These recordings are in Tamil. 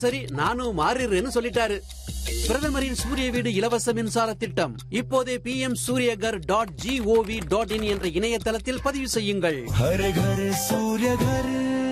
சரி நானும் மாறிடுறேன்னு சொல்லிட்டாரு பிரதமரின் சூரிய வீடு இலவச மின்சார திட்டம் இப்போதே P M Suryaghar dot G O V dot in என்ற இணையதளத்தில் பதிவு செய்யுங்கள் Har Ghar Surya Ghar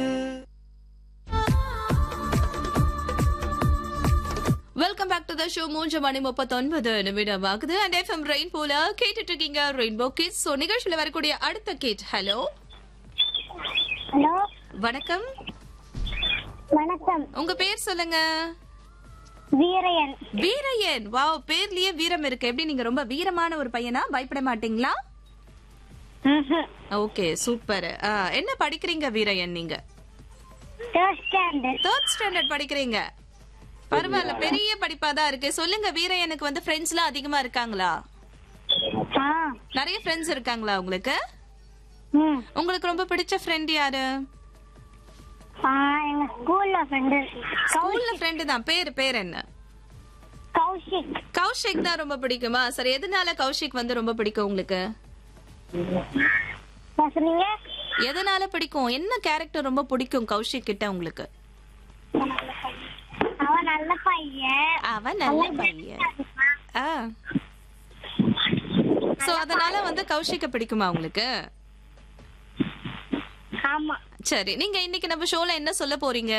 welcome back to the show மூன்று மணி முப்பத்தொன்பது நிமிடம் ஆகுது அண்ட் எஃப்எம் ரெயின் போல கேட்டுட்டு இருக்கீங்க ரெயின்போ கிட்ஸ் ஸோ நிகழ்ச்சியில் வரக்கூடிய அடுத்த கிட் ஹலோ ஹலோ வணக்கம் வணக்கம் உங்க பேர் சொல்லுங்க வீரையன் வீரையன் வாவ் பேர்லயே வீரம் இருக்கு எப்படி நீங்க ரொம்ப வீரமான ஒரு பையனா பயப்பட மாட்டீங்களா ஓகே சூப்பர் என்ன படிக்கிறீங்க வீரையன் நீங்க தேர்ட் ஸ்டாண்டர்ட் தேர்ட் ஸ்டாண்டர்ட் படிக்கிறீங்க பரவாயில்ல பெரிய படிப்பா தான் இருக்கு சொல்லுங்க வீரையனுக்கு வந்து ஃப்ரெண்ட்ஸ்லாம் அதிகமா இருக்காங்களா ஆ நிறைய ஃப்ரெண்ட்ஸ் இருக்காங்களா உங்களுக்கு ம் உங்களுக்கு ரொம்ப பிடிச்ச ஃப்ரெண்ட் யாரு ஆ எங்க ஸ்கூல்ல ஃப்ரெண்டு ஸ்கூல்ல ஃப்ரெண்டு தான் பேர் பேர் என்ன கௌஷிக் கௌஷிக் தான் ரொம்ப பிடிக்குமா சரி எதனால கௌஷிக் வந்து ரொம்ப பிடிக்கும் உங்களுக்கு என்ன சொன்னீங்க எதனால பிடிக்கும் என்ன கேரக்டர் ரொம்ப பிடிக்கும் கௌஷிக் கிட்ட உங்களுக்கு அவன் நல்ல பையன் அவன் நல்ல பையன் ஆ சோ அதனால வந்து கௌஷிக்க பிடிக்குமா உங்களுக்கு ஆமா சரி நீங்க இன்னைக்கு நம்ம ஷோல என்ன சொல்ல போறீங்க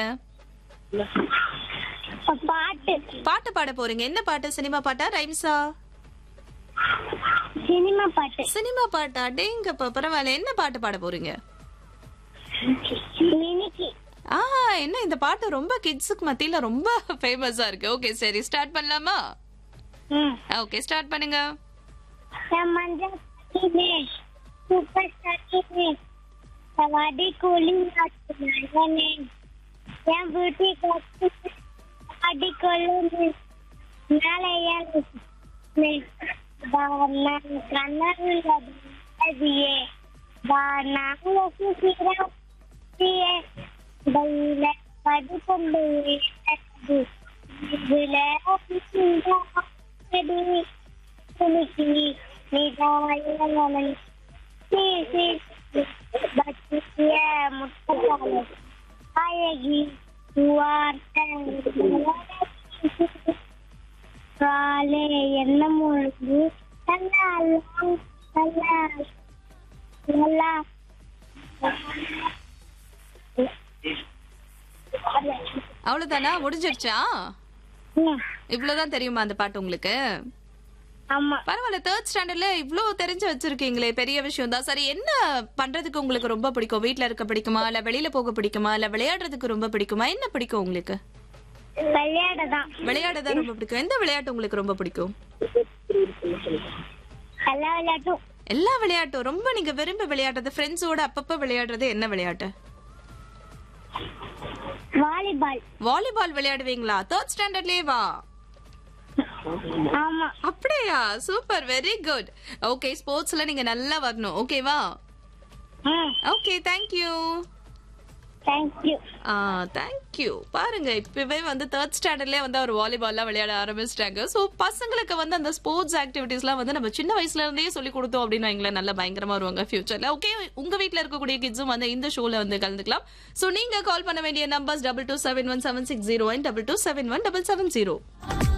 பாட்டு பாட்டு பாட போறீங்க என்ன பாட்டு சினிமா பாட்டா ரைம்ஸா சினிமா பாட்டு சினிமா பாட்டா டேங்கப்பா பரவாயில்ல என்ன பாட்டு பாட போறீங்க மினிக்கி ஆ என்ன இந்த பாட்டு ரொம்ப கிட்ஸுக்கு மத்தியில ரொம்ப ஃபேமஸா இருக்கு ஓகே சரி ஸ்டார்ட் பண்ணலாமா ம் ஓகே ஸ்டார்ட் பண்ணுங்க என் மஞ்சள் சட்டினே சூப்பர் சட்டினே சவாடி கூலிங் நானே என் பியூட்டி காட்டு சவாடி கொள்ளுமே மேலே ஏன் கண்ணே வானாங்க சுசிரே பையில படுக்கொண்டு இதுல துணிக்கு நிதாயமன் சீசி பற்றிய முட்டை அழகி வார்த்தை காலே என்ன முழுது நல்லா நல்லா நல்லா அவ்வளவுதானா முடிஞ்சிருச்சா ம், இவ்வளவுதான் தெரியுமா அந்த பாட்டு உங்களுக்கு ஆமா பரவாயில்ல தேர்ட் ஸ்டாண்டர்ட்ல இவ்ளோ தெரிஞ்சு வச்சிருக்கீங்களே பெரிய விஷயம் தான் சரி என்ன பண்றதுக்கு உங்களுக்கு ரொம்ப பிடிக்கும் வீட்ல இருக்க பிடிக்குமா இல்ல வெளியில போக பிடிக்குமா இல்ல விளையாடுறதுக்கு ரொம்ப பிடிக்குமா என்ன பிடிக்கும் உங்களுக்கு விளையாட தான் விளையாட தான் ரொம்ப பிடிக்கும் எந்த விளையாட்டு உங்களுக்கு ரொம்ப பிடிக்கும் எல்லா விளையாட்டும் எல்லா விளையாட்டும் ரொம்ப நீங்க விரும்பி விளையாடுறது ஃப்ரெண்ட்ஸோட அப்பப்ப விளையாடுறது என்ன விளையாட்டு வாலிபால் வாலிபால் விளையாடுவீங்களா தேர்ட் ஸ்டாண்டர்ட்லயே வா ஆமா அப்படியா சூப்பர் வெரி குட் ஓகே ஸ்போர்ட்ஸ்ல நீங்க நல்லா வரணும் ஓகேவா ம் ஓகே தேங்க்யூ தேங்க்யூ ஆ தேங்க்யூ பாருங்க இப்பவே வந்து தேர்ட் ஸ்டாண்டர்ட்லயே வந்து அவர் வாலிபால்லாம் விளையாட ஆரம்பிச்சிட்டாங்க ஸோ பசங்களுக்கு வந்து அந்த ஸ்போர்ட்ஸ் ஆக்டிவிட்டீஸ்லாம் வந்து நம்ம சின்ன வயசுல இருந்தே சொல்லி கொடுத்தோம் அப்படின்னு எங்களை நல்லா பயங்கரமா வருவாங்க ஃபியூச்சர்ல ஓகே உங்க வீட்ல இருக்கக்கூடிய கிட்ஸும் வந்து இந்த ஷோல வந்து கலந்துக்கலாம் ஸோ நீங்க கால் பண்ண வேண்டிய numbers double two seven one seven six zero one double two seven one double seven zero